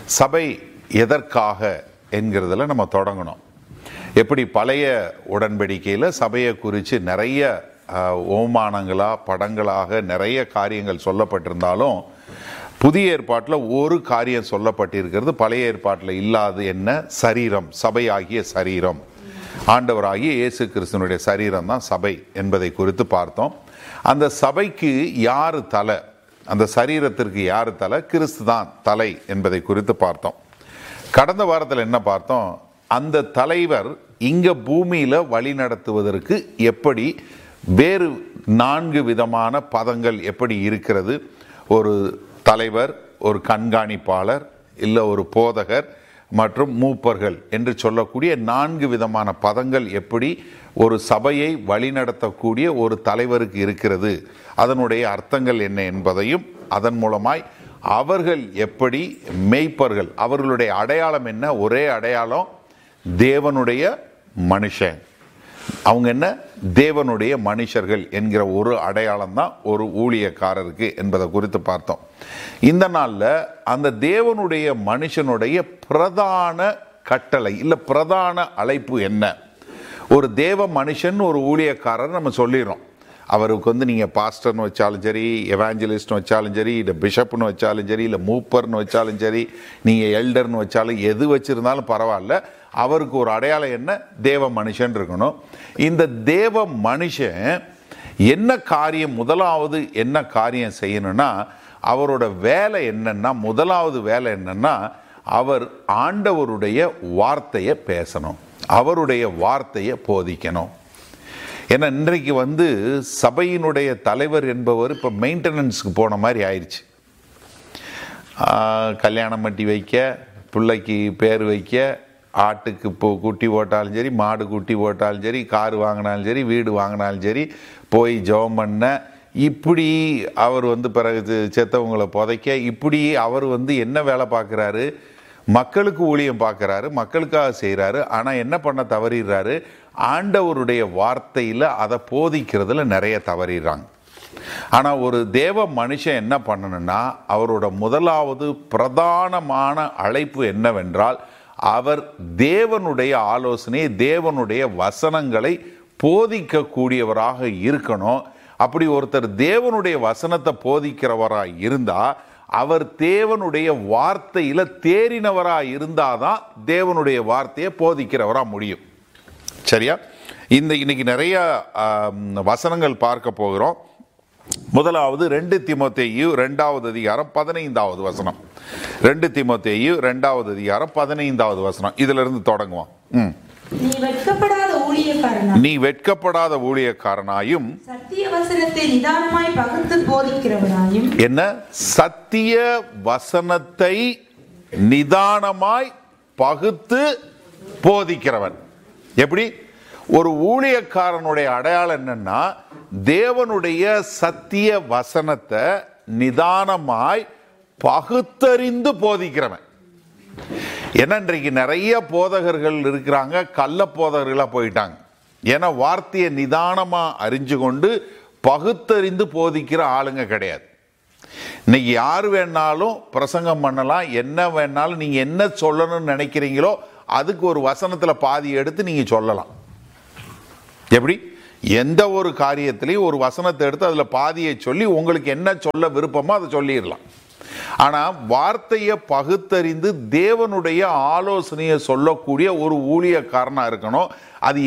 சபை எதற்காக என்கிறதுல நம்ம தொடங்கணும் எப்படி பழைய உடன்படிக்கையில் சபையை குறித்து நிறைய அஹ், ஓமானங்களா படங்களாக நிறைய காரியங்கள் சொல்லப்பட்டிருந்தாலும் புதிய ஏற்பாட்டில் ஒரு காரியம் சொல்லப்பட்டிருக்கிறது பழைய ஏற்பாட்டில் இல்லாது என்ன சரீரம் சபையாகிய சரீரம் ஆண்டவராகிய இயேசு கிறிஸ்துவனுடைய சரீரம் தான் சபை என்பதை குறித்து பார்த்தோம் அந்த சபைக்கு யார் தலை அந்த சரீரத்திற்கு யார் தலை கிறிஸ்து தான் தலை என்பதை குறித்து பார்த்தோம் கடந்த வாரத்தில் என்ன பார்த்தோம் அந்த தலைவர் இங்க பூமியில வழி நடத்துவதற்கு எப்படி வேறு நான்கு விதமான பதங்கள் எப்படி இருக்கிறது ஒரு தலைவர் ஒரு கண்காணிப்பாளர் இல்லை ஒரு போதகர் மற்றும் மூப்பர்கள் என்று சொல்லக்கூடிய நான்கு விதமான பதங்கள் எப்படி ஒரு சபையை வழிநடத்தக்கூடிய ஒரு தலைவருக்கு இருக்கிறது அதனுடைய அர்த்தங்கள் என்ன என்பதையும் அதன் மூலமாய் அவர்கள் எப்படி மெய்ப்பர்கள் அவர்களுடைய அடையாளம் என்ன ஒரே அடையாளம் தேவனுடைய மனுஷன் அவங்க என்ன தேவனுடைய மனுஷர்கள் என்கிற ஒரு அடையாளம் தான் ஒரு ஊழியக்காரருக்கு என்பதை குறித்து பார்த்தோம் இந்த நாளில் அந்த தேவனுடைய மனுஷனுடைய பிரதான கட்டளை இல்லை பிரதான அழைப்பு என்ன ஒரு தேவ மனுஷன் ஒரு ஊழியக்காரர் நம்ம சொல்லிடுறோம் அவருக்கு வந்து நீங்கள் பாஸ்டர்னு வச்சாலும் சரி எவாஞ்சலிஸ்ட்னு வச்சாலும் சரி இல்லை பிஷப்னு வச்சாலும் சரி இல்லை மூப்பர்னு வச்சாலும் சரி நீங்கள் எல்டர்னு வச்சாலும் எது வச்சுருந்தாலும் பரவாயில்ல அவருக்கு ஒரு அடையாளம் என்ன தேவ மனுஷன் இருக்கணும் இந்த தேவ மனுஷன் என்ன காரியம் முதலாவது என்ன காரியம் செய்யணும்னா அவரோட வேலை என்னன்னா முதலாவது வேலை என்னன்னா அவர் ஆண்டவருடைய வார்த்தையை பேசணும் அவருடைய வார்த்தையை போதிக்கணும் ஏன்னா இன்றைக்கு வந்து சபையினுடைய தலைவர் என்பவர் இப்போ மெயின்டெனன்ஸுக்கு போன மாதிரி ஆயிடுச்சு ஆஹ், கல்யாணம் பண்ணி வைக்க பிள்ளைக்கு பேர் வைக்க ஆட்டுக்கு இப்போ குட்டி போட்டாலும் சரி மாடு குட்டி போட்டாலும் சரி கார் வாங்கினாலும் சரி வீடு வாங்கினாலும் சரி போய் ஜெபம் பண்ண இப்படி அவர் வந்து பிறகு செ- செத்தவங்களை புதைக்க இப்படி அவர் வந்து என்ன வேலை பார்க்குறாரு மக்களுக்கு ஊழியம் பார்க்குறாரு மக்களுக்காக செய்கிறாரு ஆனால் என்ன பண்ண தவறிடுறாரு ஆண்டவருடைய வார்த்தையில் அதை போதிக்கிறதுல நிறைய தவறிடுறாங்க ஆனால் ஒரு தேவ மனுஷன் என்ன பண்ணணும்னா அவரோட முதலாவது பிரதானமான அழைப்பு என்னவென்றால் அவர் தேவனுடைய ஆலோசனை தேவனுடைய வசனங்களை போதிக்கக்கூடியவராக இருக்கணும் அப்படி ஒருத்தர் தேவனுடைய வசனத்தை போதிக்கிறவராக இருந்தா அவர் தேவனுடைய வார்த்தையில தேறினவராக இருந்தாதான் தேவனுடைய வார்த்தையை போதிக்கிறவரா முடியும் சரியா இந்த இன்னைக்கு நிறைய ஆம், வசனங்கள் பார்க்க போகிறோம் முதலாவது ரெண்டு திமோத்தேயு ரெண்டாவது அதிகாரம் பதினைந்தாவது வசனம் ரெண்டு திமோத்தேயு ரெண்டாவது அதிகாரம் பதினைந்தாவது வசனம் இதுல இருந்து தொடங்குவோம் ம். நீ வெட்கப்படாத ஊழியக்காரனா நீ வெட்கப்படாத ஊழியக்காரனாயும் சத்திய வசனத்தை நிதானமாய் பகுத்து போதிக்கிறவனாயும் என்ன சத்திய வசனத்தை நிதானமாய் பகுத்து போதிக்கிறவன் எப்படி ஒரு ஊழியக்காரனுடைய அடையாளம் என்னன்னா தேவனுடைய சத்திய வசனத்தை நிதானமாய் பகுத்தறிந்து போதிக்கிறவன் ஏன்னா இன்றைக்கு நிறைய போதகர்கள் இருக்கிறாங்க கள்ள போதகர்களாக போயிட்டாங்க ஏன்னா வார்த்தையை நிதானமாக அறிஞ்சு கொண்டு பகுத்தறிந்து போதிக்கிற ஆளுங்க கிடையாது இன்னைக்கு யார் வேணாலும் பிரசங்கம் பண்ணலாம் என்ன வேணாலும் நீங்கள் என்ன சொல்லணும்னு நினைக்கிறீங்களோ அதுக்கு ஒரு வசனத்தில் பாதி எடுத்து நீங்கள் சொல்லலாம் எப்படி எந்த ஒரு காரியத்திலையும் ஒரு வசனத்தை எடுத்து அதில் பாதியை சொல்லி உங்களுக்கு என்ன சொல்ல விருப்பமோ அதை சொல்லிடலாம் ஆனால் வார்த்தையை பகுத்தறிந்து தேவனுடைய ஆலோசனையை சொல்லக்கூடிய ஒரு ஊழியக்காரனாக இருக்கணும் அது